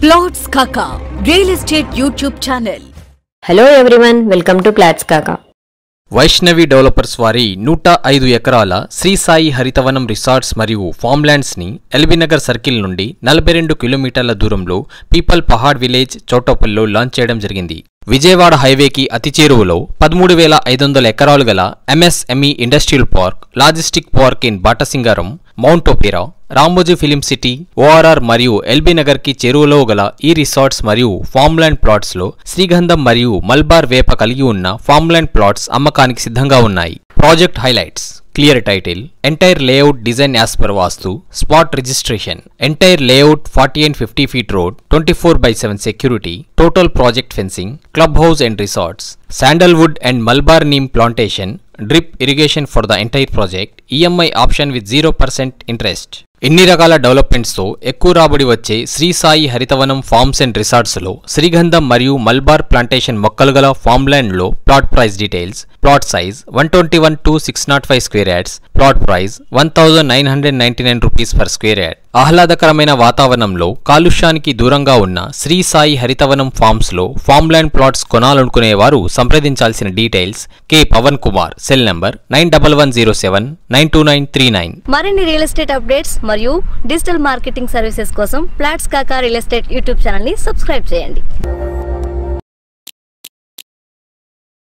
plots Kaka real estate YouTube channel hello everyone welcome to plots Kaka Vaishnavi developers వారి నూట ఐదు ఎకరాల శ్రీ సాయి హరితవనం రిసార్ట్స్ మరియు ఫామ్లాండ్స్ ని ఎల్బీనగర్ సర్కిల్ నుండి నలభై రెండు కిలోమీటర్ల దూరంలో పీపల్ పహాడ్ విలేజ్ చౌటప్పల్లో లాంచ్ చేయడం జరిగింది విజయవాడ హైవేకి అతి చేరువలో పదమూడు వేల ఐదు వందల ఎకరాలు గల MSME industrial park logistic park in Batasingaram Mount Opera Ramoji film city ORR మరియు ఎల్బీ నగర్ కి చేరువలో గల ఈ రిసార్ట్స్ మరియు ఫార్మ్లాండ్ ప్లాట్స్ లో శ్రీగంధం మరియు మల్బార్ వేప కలిగి ఉన్న ఫార్మ్లాండ్ ప్లాట్స్ అమ్మకానికి సిద్ధంగా ఉన్నాయి project highlights clear title entire layout design as per vastu spot registration entire layout forty and fifty feet road twenty four by seven security total project fencing club house and resorts sandalwood and Malabar neem plantation drip irrigation for the entire project EMI option with zero percent interest ఇన్ని రకాల డెవలప్మెంట్స్తో ఎక్కువ రాబడి వచ్చే Shri Sai Harithavanam farms and రిసార్ట్స్లో శ్రీగంధం మరియు Malabar plantation మొక్కలు గల ఫార్మ్లాండ్లో plot price details plot size one twenty one two six not five square yards plot price one thousand nine hundred ninety nine rupees per square yard ఆహ్లాదకరమైన వాతావరణంలో కాలుష్యానికి దూరంగా ఉన్న శ్రీ సాయి హరితవనం ఫార్మ్స్ లో ఫార్మ్లాండ్ ప్లాట్స్ కొనాలనుకునే వారు సంప్రదించాల్సిన details K Pavan Kumar cell number nine double one zero seven nine two nine three nine మరిన్ని రియల్ ఎస్టేట్ అప్డేట్స్ మరియు డిజిటల్ మార్కెటింగ్ సర్వీసెస్ కోసం plots Kaka real estate YouTube channel ని సబ్స్క్రైబ్ చేయండి